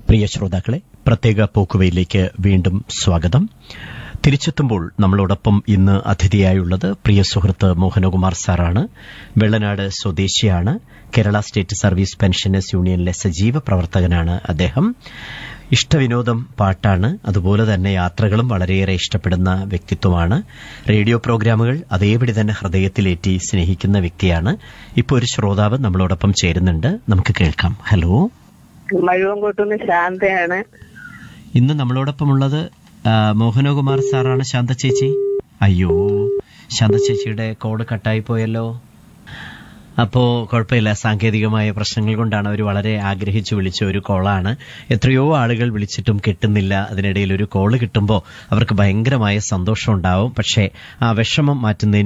പ്രിയ ശ്രോതാക്കളെ പ്രത്യേക പോക്കുവയിലേക്ക് വീണ്ടും സ്വാഗതം തിരിച്ചെത്തുമ്പോൾ നമ്മളോടൊപ്പം ഇന്ന് അതിഥിയായുള്ളത് പ്രിയ സുഹൃത്ത് മോഹനകുമാർ സാറാണ് വെള്ളനാട് സ്വദേശിയാണ് കേരള സ്റ്റേറ്റ് സർവീസ് പെൻഷനേഴ്സ് യൂണിയനിലെ സജീവ പ്രവർത്തകനാണ് അദ്ദേഹം ഇഷ്ടവിനോദം പാട്ടാണ് അതുപോലെ തന്നെ യാത്രകളും വളരെയേറെ ഇഷ്ടപ്പെടുന്ന വ്യക്തിത്വമാണ് റേഡിയോ പ്രോഗ്രാമുകൾ അതേപടി തന്നെ ഹൃദയത്തിലേറ്റി സ്നേഹിക്കുന്ന വ്യക്തിയാണ് ഇപ്പോൾ ഒരു ശ്രോതാവ് നമ്മളോടൊപ്പം ചേരുന്നുണ്ട് നമുക്ക് കേൾക്കാം ഹലോ മഴുവൻകോട്ടുനിന്ന് ശാന്തയാണ് ഇന്ന് നമ്മളോടൊപ്പമുള്ളത് ആ, മോഹനകുമാർ സാറാണ് ശാന്ത ചേച്ചി അയ്യോ ശാന്ത ചേച്ചിയുടെ കോഡ് കട്ടായി പോയല്ലോ അപ്പോ കുഴപ്പമില്ല സാങ്കേതികമായ പ്രശ്നങ്ങൾ കൊണ്ടാണ് അവർ വളരെ ആഗ്രഹിച്ചു വിളിച്ച ഒരു കോളാണ് എത്രയോ ആളുകൾ വിളിച്ചിട്ടും കിട്ടുന്നില്ല അതിനിടയിൽ ഒരു കോള് കിട്ടുമ്പോൾ അവർക്ക് ഭയങ്കരമായ സന്തോഷം ഉണ്ടാവും പക്ഷേ ആ വിഷമം മാറ്റുന്നതിന്